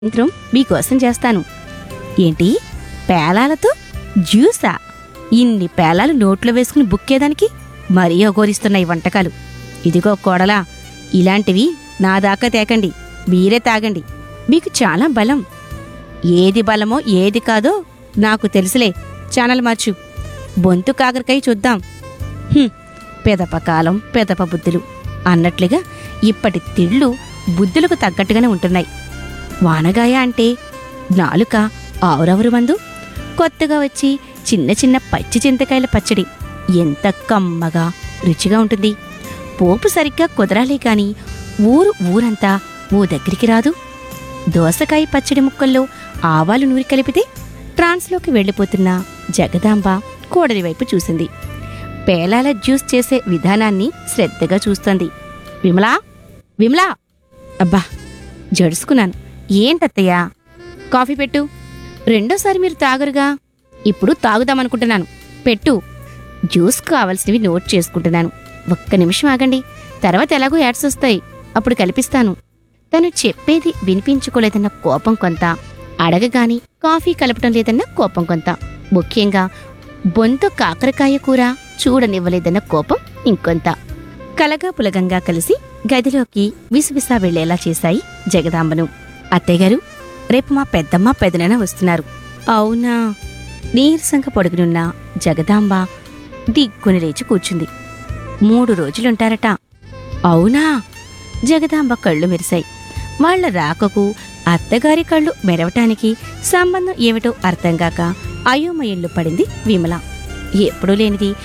సాయంత్రం మీకోసం చేస్తాను ఏంటి పేలాలతో జ్యూసా ఇన్ని పేలాలు నోట్లో వేసుకుని బుక్కేదానికి మరీ అఘోరిస్తున్నాయి వంటకాలు ఇదిగో కోడలా ఇలాంటివి నా దాకా తేకండి మీరే తాగండి మీకు చాలా బలం ఏది బలమో ఏది కాదో నాకు తెలుసులే ఛానల్ మార్చు బొంతు కాకరకాయ చూద్దాం హ్మ్, పెదప కాలం పెదప బుద్ధులు అన్నట్లుగా ఇప్పటి తిళ్ళు బుద్ధులకు తగ్గట్టుగానే ఉంటున్నాయి వానగాయ అంటే నాలుక ఆవురవరు మందు కొత్తగా వచ్చి చిన్న చిన్న పచ్చి చింతకాయల పచ్చడి ఎంత కమ్మగా రుచిగా ఉంటుంది పోపు సరిగ్గా కుదరాలే కాని ఊరు ఊరంతా ఓ దగ్గరికి రాదు దోసకాయ పచ్చడి ముక్కల్లో ఆవాలు నూరి కలిపితే ట్రాన్స్లోకి వెళ్ళిపోతున్న జగదాంబ కోడలి వైపు చూసింది పేలాల జ్యూస్ చేసే విధానాన్ని శ్రద్ధగా చూస్తోంది విమలా విమలా అబ్బా జడుసుకున్నాను ఏంటత్తయ్యా కాఫీ పెట్టు రెండోసారి మీరు తాగరుగా ఇప్పుడు తాగుదామనుకుంటున్నాను పెట్టు జ్యూస్ కావలసినవి నోట్ చేసుకుంటున్నాను ఒక్క నిమిషం ఆగండి తర్వాత ఎలాగో యాడ్స్ వస్తాయి అప్పుడు కల్పిస్తాను తను చెప్పేది వినిపించుకోలేదన్న కోపం కొంత అడగగాని కాఫీ కలపటం లేదన్న కోపం కొంత ముఖ్యంగా బొంతు కాకరకాయ కూర చూడనివ్వలేదన్న కోపం ఇంకొంత కలగా పులగంగా కలిసి గదిలోకి విసువిసా వెళ్లేలా చేశాయి జగదాంబను అత్తయ్యగారు రేపు మా పెద్దమ్మ పెదనాన్న వస్తున్నారు అవునా నీరసంగా పొడుగునున్న జగదాంబ దిగ్గుని లేచి కూర్చుంది మూడు రోజులుంటారట అవునా జగదాంబ కళ్ళు మెరిశాయి వాళ్ళ రాకకు అత్తగారి కళ్ళు మెరవటానికి సంబంధం ఏమిటో అర్థంగాక అయోమయంలో పడింది విమల ఎప్పుడూ లేనిది